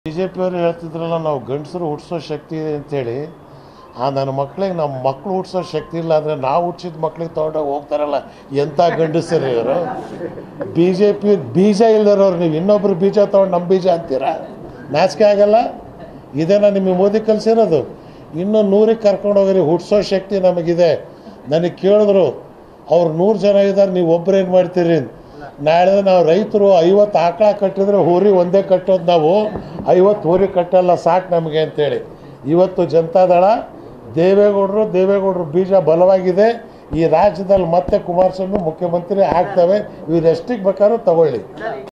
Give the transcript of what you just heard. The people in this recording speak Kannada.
ಬಿ ಜೆ ಪಿಯವರು ಹೇಳ್ತಿದ್ರಲ್ಲ ನಾವು ಗಂಡಸರು ಹುಟ್ಟಿಸೋ ಶಕ್ತಿ ಇದೆ ಅಂತೇಳಿ ಆ ನನ್ನ ಮಕ್ಳಿಗೆ ನಮ್ಮ ಮಕ್ಳು ಹುಟ್ಟಿಸೋ ಶಕ್ತಿ ಇಲ್ಲ ಅಂದರೆ ನಾವು ಹುಟ್ಟಿಸಿದ ಮಕ್ಳಿಗೆ ತೊಗೊಂಡೋಗಿ ಹೋಗ್ತಾರಲ್ಲ ಎಂಥ ಗಂಡಸರು ಇವರು ಬಿ ಜೆ ಪಿ ಬೀಜ ಇಲ್ದಿರೋರು ನೀವು ಇನ್ನೊಬ್ರು ಬೀಜ ತೊಗೊಂಡು ನಮ್ಮ ಬೀಜ ಅಂತೀರಾ ನಾಚಿಕೆ ಆಗಲ್ಲ ಇದೇನಾ ನಿಮಗೆ ಮೋದಿ ಕಲಿಸಿರೋದು ಇನ್ನೂ ನೂರಿಗೆ ಕರ್ಕೊಂಡು ಹೋಗಿರಿ ಹುಟ್ಟಿಸೋ ಶಕ್ತಿ ನಮಗಿದೆ ನನಗೆ ಕೇಳಿದ್ರು ಅವ್ರು ನೂರು ಜನ ಇದ್ದಾರೆ ನೀವು ಒಬ್ರು ಏನು ಮಾಡ್ತೀರಿ ಅಂತ. ನಾಳೆ ನಾವು ರೈತರು ಐವತ್ತು ಆಕಳ ಕಟ್ಟಿದ್ರೆ ಹೋರಿ ಒಂದೇ ಕಟ್ಟೋದು ನಾವು ಐವತ್ತು ಹೋರಿ ಕಟ್ಟಲ್ಲ ಸಾಕು ನಮಗೆ ಅಂತೇಳಿ ಇವತ್ತು ಜನತಾದಳ ದೇವೇಗೌಡರು ದೇವೇಗೌಡರು ಬೀಜ ಬಲವಾಗಿದೆ ಈ ರಾಜ್ಯದಲ್ಲಿ ಮತ್ತೆ ಕುಮಾರಸ್ವಾಮಿ ಮುಖ್ಯಮಂತ್ರಿ ಆಗ್ತವೆ ಇವ್ರು ಎಷ್ಟಿಗೆ ಬೇಕಾದ್ರೂ ತಗೊಳ್ಳಿ